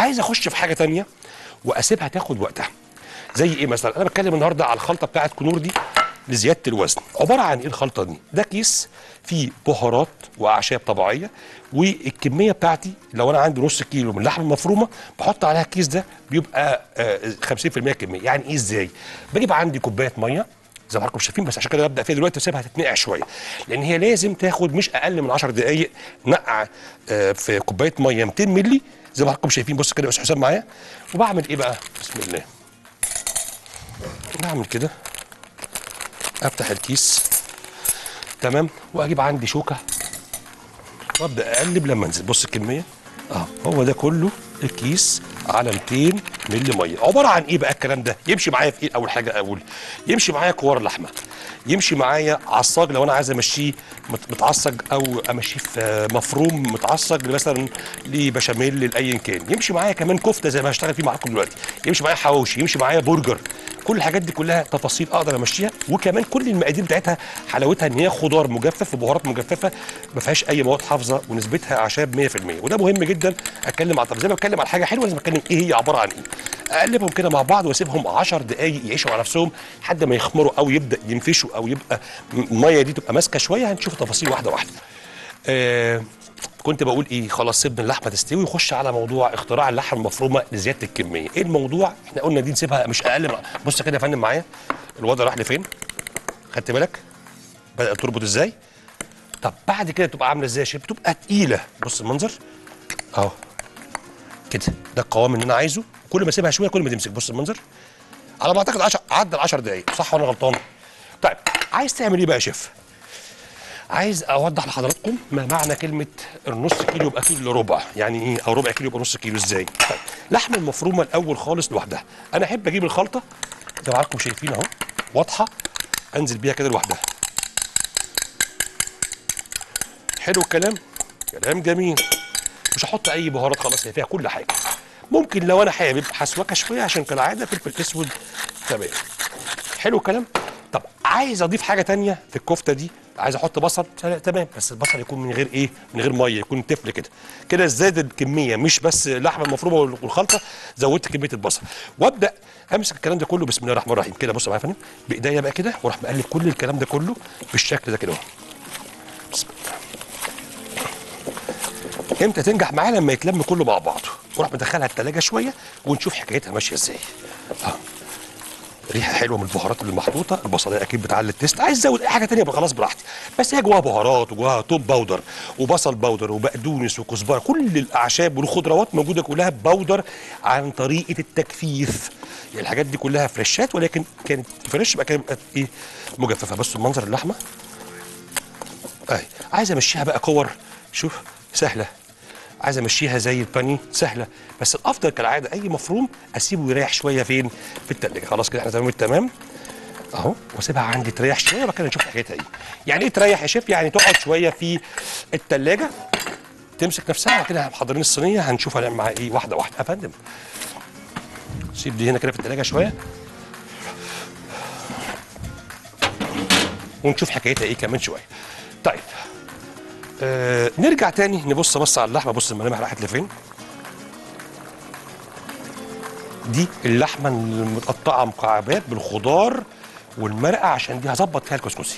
عايز اخش في حاجه تانية واسيبها تاخد وقتها زي ايه مثلا انا بتكلم النهارده على الخلطه بتاعه كنور دي لزياده الوزن عباره عن ايه الخلطه دي ده كيس فيه بهارات واعشاب طبيعيه والكميه بتاعتي لو انا عندي نص كيلو من اللحمه المفرومه بحط عليها الكيس ده بيبقى آه، 50% كميه يعني ايه ازاي بجيب عندي كوبايه ميه زي ما حضراتكم شايفين بس عشان كده ببدا فيها دلوقتي واسيبها تتنقع شويه لان هي لازم تاخد مش اقل من 10 دقائق نقع آه، في كوبايه ميه 200 مللي زي ما حضراتكم شايفين بص كده يا استاذ حسام معايا وبعمل ايه بقى بسم الله بعمل كده افتح الكيس تمام واجيب عندي شوكه وابدا اقلب لما انزل بص الكميه اه هو ده كله الكيس على 200 مللي ميه عباره عن ايه بقى الكلام ده يمشي معايا في ايه اول حاجه اقول يمشي معايا كوار لحمه يمشي معايا عصاج لو انا عايز امشيه مت- متعصج او امشيه في آه، مفروم متعصج مثلا لبشاميل لايا كان يمشي معايا كمان كفته زي ما هشتغل فيه معاكم دلوقتي يمشي معايا حواوشي يمشي معايا برجر كل الحاجات دي كلها تفاصيل اقدر امشيها وكمان كل المقادير بتاعتها حلاوتها ان هي خضار مجفف وبهارات مجففه ما فيهاش اي مواد حافظه ونسبتها اعشاب 100% وده مهم جدا اتكلم على طب زي ما بتكلم على حاجه حلوه لازم اتكلم ايه هي عباره عن ايه اقلبهم كده مع بعض واسيبهم 10 دقائق يعيشوا على نفسهم لحد ما يخمروا او يبدا ينفشوا او يبقى الميه دي تبقى ماسكه شويه هنشوف تفاصيل واحده واحده آه كنت بقول ايه خلاص سيبنا اللحمه تستوي وخش على موضوع اختراع اللحمه المفرومه لزياده الكميه ايه الموضوع احنا قلنا دي نسيبها مش اقل من بص كده يا فندم معايا الوضع راح لفين خدت بالك بدات تربط ازاي طب بعد كده تبقى عامله ازاي يا شيف بتبقى تقيله بص المنظر اهو كده ده القوام اللي انا عايزه كل ما اسيبها شويه كل ما تمسك بص المنظر على ما اعتقد 10 عدى ال 10 دقائق صح ولا غلطان طيب عايز تعمل ايه بقى يا شيف عايز اوضح لحضراتكم ما معنى كلمه النص كيلو يبقى كيلو الا ربع يعني ايه او ربع كيلو يبقى نص كيلو ازاي طيب اللحمه المفرومه الاول خالص لوحدها انا احب اجيب الخلطه زي ما حضراتكم شايفين اهو واضحه انزل بيها كده لوحدها حلو الكلام كلام جميل مش هحط اي بهارات خلاص هي فيها كل حاجه ممكن لو انا حابب حسوكه شويه عشان كالعاده فلفل اسود تمام حلو الكلام طب عايز اضيف حاجه تانية في الكفته دي عايز احط بصل لا، تمام بس البصل يكون من غير ايه من غير ميه يكون تفل كده كده زادت الكميه مش بس اللحمه المفرومه والخلطه زودت كميه البصل وابدا امسك الكلام ده كله بسم الله الرحمن الرحيم كده بص معايا يا فندم بايديا بقى كده واروح مقلب كل الكلام ده كله بالشكل ده كده اهو بسم الله امتى تنجح معانا لما يتلم كله مع بعضه واروح مدخلها التلاجة شويه ونشوف حكايتها ماشيه ازاي اه ريحه حلوه من البهارات اللي محطوطه البصلايه اكيد بتعلي التيست عايز ازود اي حاجه تانية يبقى خلاص براحتي بس هي جواها بهارات وجواها توم باودر وبصل باودر وبقدونس وكزبره كل الاعشاب والخضروات موجوده كلها باودر عن طريقه التجفيف يعني الحاجات دي كلها فريشات ولكن كانت فريش بقى كانت ايه مجففه بصوا منظر اللحمه اهي عايز امشيها بقى كور شوف سهله عايز امشيها زي البانيه سهله بس الافضل كالعاده اي مفروم اسيبه يريح شويه فين في التلاجة خلاص كده احنا تمام التمام اهو واسيبها عندي تريح شويه وبعد كده نشوف حكايتها ايه يعني ايه تريح يا شيف يعني تقعد شويه في التلاجة تمسك نفسها كده محضرين الصينيه هنشوف هنعمل معاها ايه واحده واحده يا فندم سيب دي هنا كده في التلاجة شويه ونشوف حكايتها ايه كمان شويه طيب آه نرجع تاني نبص بص على اللحمه بص الملامح راحت لفين دي اللحمه المتقطعه مكعبات بالخضار والمرقه عشان دي هظبط فيها الكسكسي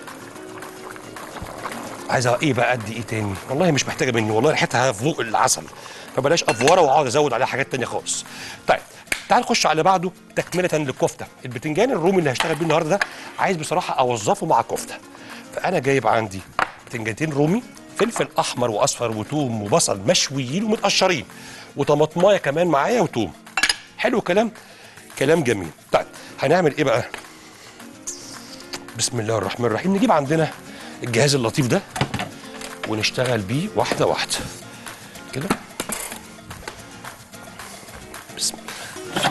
عايزه ايه بقى ادي ايه تاني والله مش محتاجه مني والله ريحتها فوق العسل فبلاش افوره واقعد ازود عليها حاجات تانية خالص طيب تعال نخش على اللي بعده تكمله للكفته البتنجان الرومي اللي هشتغل بيه النهارده ده عايز بصراحه اوظفه مع كفته فانا جايب عندي بتنجانتين رومي فلفل احمر واصفر وتوم وبصل مشويين ومتقشرين وطماطمايه كمان معايا وتوم حلو كلام كلام جميل طيب هنعمل ايه بقى بسم الله الرحمن الرحيم نجيب عندنا الجهاز اللطيف ده ونشتغل بيه واحده واحده كده بسم الله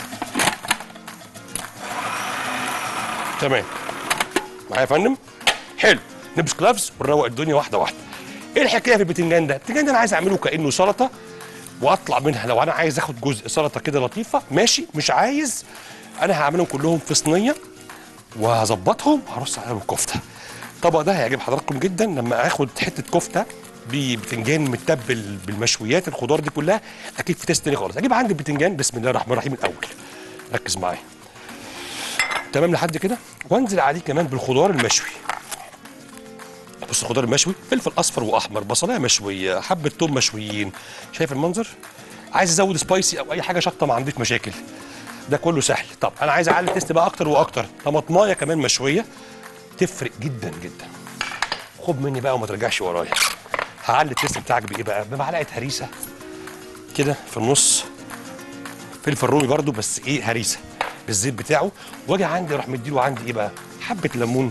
تمام معايا يا فندم حلو نلبس كلافز ونروق الدنيا واحده واحده ايه الحكايه في البتنجان ده البتنجان ده انا عايز اعمله كانه سلطه واطلع منها لو انا عايز اخد جزء سلطه كده لطيفه ماشي مش عايز انا هعملهم كلهم في صينيه وهظبطهم هرص عليهم الكفته الطبق ده هيعجب حضراتكم جدا لما اخد حته كفته ببتنجان متبل بالمشويات الخضار دي كلها اكيد في تيست تاني خالص اجيب عندي البتنجان بسم الله الرحمن الرحيم الاول ركز معايا تمام لحد كده وانزل عليه كمان بالخضار المشوي بص الخضار المشوي فلفل اصفر واحمر بصلايه مشويه حبه توم مشويين شايف المنظر عايز ازود سبايسي او اي حاجه شطه ما عنديش مشاكل ده كله سهل طب انا عايز اعلي التيست بقى اكتر واكتر طماطمايه كمان مشويه تفرق جدا جدا خد مني بقى وما ترجعش ورايا هعلي التيست بتاعك بايه بقى بمعلقه هريسه كده في النص فلفل رومي برضو بس ايه هريسه بالزيت بتاعه واجي عندي اروح مديله عندي ايه بقى حبه ليمون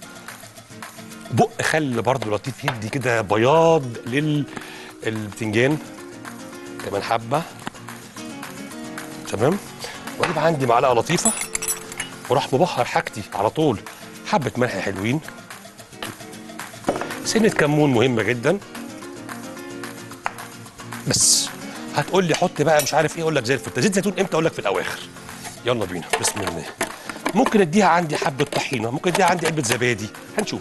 بق خل برضو لطيف يدي كده بياض للبتنجان كمان حبه تمام واجيب عندي معلقه لطيفه واروح مبخر حاجتي على طول حبه ملح حلوين سنه كمون مهمه جدا بس هتقول لي حط بقى مش عارف ايه اقول لك زي الفل زيت زيتون امتى اقول لك في الاواخر يلا بينا بسم الله ممكن اديها عندي حبه طحينه ممكن اديها عندي علبه زبادي هنشوف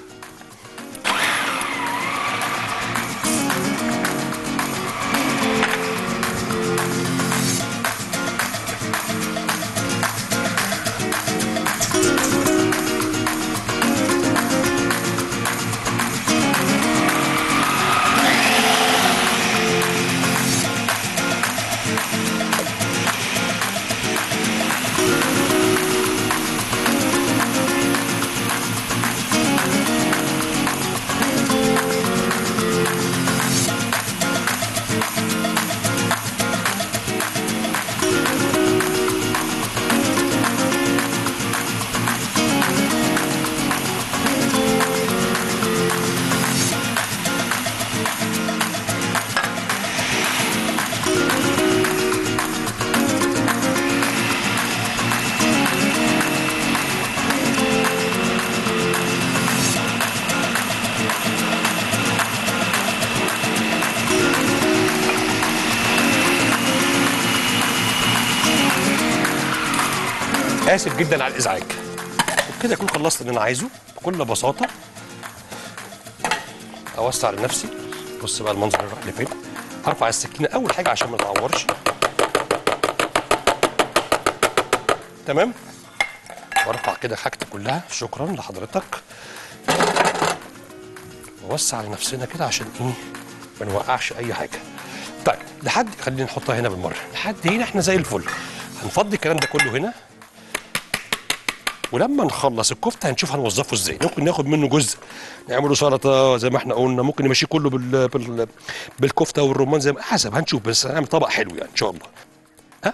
اسف جدا على الازعاج وبكده اكون خلصت اللي انا عايزه بكل بساطه اوسع لنفسي بص بقى المنظر اللي راح لفين هرفع السكينه اول حاجه عشان ما تعورش تمام وارفع كده حاجتي كلها شكرا لحضرتك نوسع لنفسنا كده عشان ايه ما نوقعش اي حاجه طيب لحد خلينا نحطها هنا بالمره لحد هنا احنا زي الفل هنفضي الكلام ده كله هنا ولما نخلص الكفته هنشوف هنوظفه ازاي ممكن ناخد منه جزء نعمله سلطه زي ما احنا قلنا ممكن نمشيه كله بال... بال... بالكفته والرمان زي ما حسب هنشوف بس هنعمل طبق حلو يعني ان شاء الله ها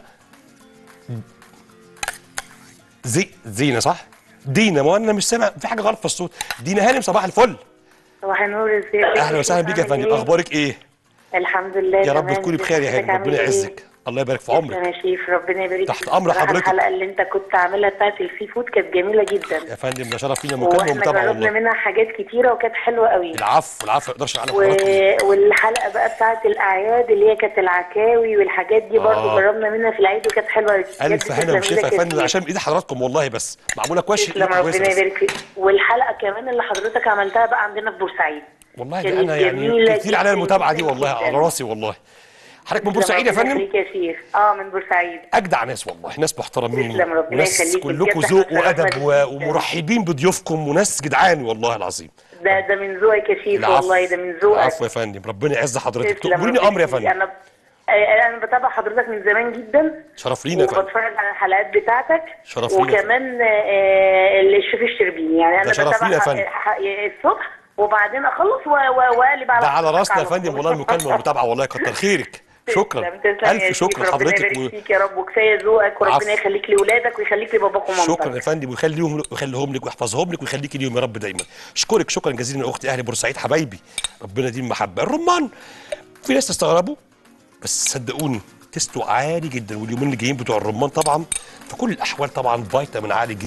زي زينه صح دينا ما انا مش سامع في حاجه غلط في الصوت دينا هانم صباح الفل صباح النور ازيك اهلا وسهلا بيك يا عامل فندم ايه؟ اخبارك ايه الحمد لله يا رب تمام. تكوني بخير يا حضرتك هانم عامل ربنا ايه؟ يعزك الله يبارك في عمرك يا شيف ربنا يبارك تحت فيك. أمر بصراحة حضرتك. الحلقه اللي انت كنت عاملها بتاعت السي فود كانت جميله جدا يا فندم ده شرف لينا مكالمه واحنا ومتابعه جربنا والله منها حاجات كتيره وكانت حلوه قوي العفو العفو ما يقدرش على و... حضرتك والحلقه بقى بتاعت الاعياد اللي هي كانت العكاوي والحاجات دي برضو آه. جربنا منها في العيد وكانت حلوه بجد الف هنا تسلم وشفا يا إيدك فندم شيف. عشان بايد حضراتكم والله بس معموله كويس تسلم ربنا يبارك فيك والحلقه كمان اللي حضرتك عملتها بقى عندنا في بورسعيد والله كانت ده انا يعني جميلة كتير عليا جداً المتابعه دي جداً والله جداً. على راسي والله حضرتك من تسلم بورسعيد يا ربنا فندم يخليك يا شيخ اه من بورسعيد اجدع ناس والله ناس محترمين تسلم ربنا وناس يخليك. كلكم بجد ذوق احنا وادب اتشرفنا و- بيك. ومرحبين بضيوفكم وناس جدعان والله العظيم ده ده من ذوقك يا شيف العفو. والله ده من ذوقك العفو يا فندم ربنا يعز حضرتك تسلم تأمريني ربنا امر يا يخليك. فندم انا آه، انا بتابع حضرتك من زمان جدا شرف لينا يا فندم وبتفرج على الحلقات بتاعتك شرف لينا. وكمان آه، الشيف الشربيني يعني ده انا شرف بتابع لينا يا ح- فندم. ح- الصبح وبعدين اخلص و- و- واقلب على ده على حضرتك راسنا يا على فندم طول. والله المكالمه والمتابعه والله كتر خيرك شكرا تسلم تسلم يا الف شيف. شكر ربنا لحضرتك يبارك و... فيك يا رب وكفايه ذوقك عفو. وربنا يخليك لاولادك ويخليك لباباك ومامتك شكرا يا فندم ويخليهم ويخليهم لك ويحفظهم لك ويخليك اليوم يا رب دايما اشكرك شكرا جزيلا يا اختي اهل بورسعيد حبايبي ربنا يديم المحبه الرمان في ناس تستغربوا بس صدقوني تستو عالي جدا واليومين اللي جايين بتوع الرمان طبعا في كل الاحوال طبعا فيتامين عالي جدا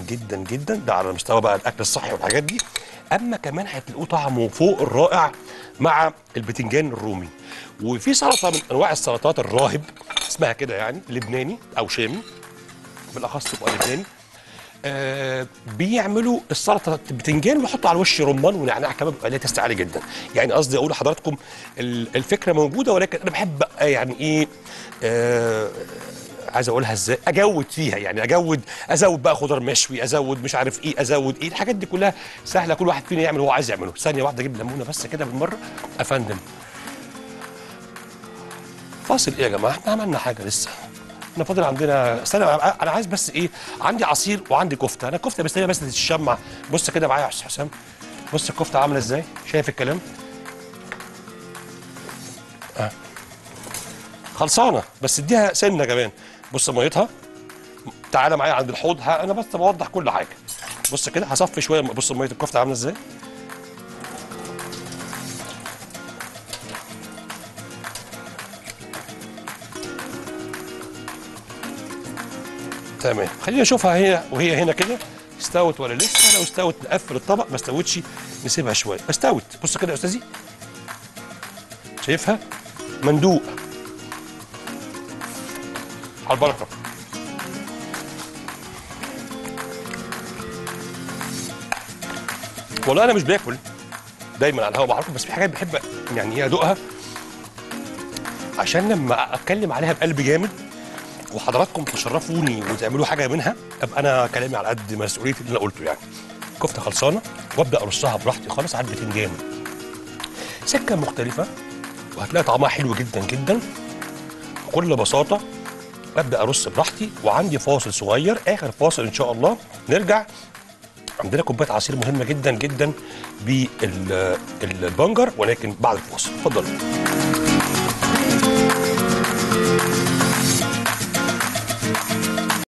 جدا جدا ده على مستوى بقى الاكل الصحي والحاجات دي اما كمان هتلاقوه طعمه فوق الرائع مع البتنجان الرومي وفي سلطه من انواع السلطات الراهب اسمها كده يعني لبناني او شامي بالاخص تبقى لبناني آه بيعملوا السلطه بتنجان ويحطوا على الوش رمان ونعناع كمان بيبقى ليها تست عالي جدا يعني قصدي اقول لحضراتكم ال- الفكره موجوده ولكن انا بحب بقى يعني ايه آه عايز اقولها ازاي اجود فيها يعني اجود ازود بقى خضار مشوي ازود مش عارف ايه ازود ايه الحاجات دي كلها سهله كل واحد فينا يعمل اللي هو عايز يعمله ثانيه واحده اجيب ليمونه بس كده بالمره افندم فاصل ايه يا جماعه احنا عملنا حاجه لسه احنا فاضل عندنا استنى انا عايز بس ايه عندي عصير وعندي كفته انا كفته مستنيه بس تتشمع بص كده معايا يا استاذ حسام بص الكفته عامله ازاي شايف الكلام آه. خلصانه بس اديها سنه كمان بص ميتها تعالى معايا عند الحوض ها انا بس بوضح كل حاجه بص كده هصفي شويه بص ميه الكفته عامله ازاي تمام خلينا نشوفها هي وهي هنا كده استوت ولا لسه لو استوت نقفل الطبق ما استوتش نسيبها شويه استوت بص كده يا استاذي شايفها مندوق على البركه والله انا مش باكل دايما على الهواء معروف بس في حاجات بحب يعني ايه ادوقها عشان لما اتكلم عليها بقلب جامد وحضراتكم تشرفوني وتعملوا حاجه منها ابقى انا كلامي على قد مسؤوليتي اللي انا قلته يعني كفته خلصانه وابدا ارصها براحتي خالص على البتنجان سكه مختلفه وهتلاقي طعمها حلو جدا جدا بكل بساطه ابدا ارص براحتي وعندي فاصل صغير اخر فاصل ان شاء الله نرجع عندنا كوبايه عصير مهمه جدا جدا بالبنجر ولكن بعد الفاصل اتفضلوا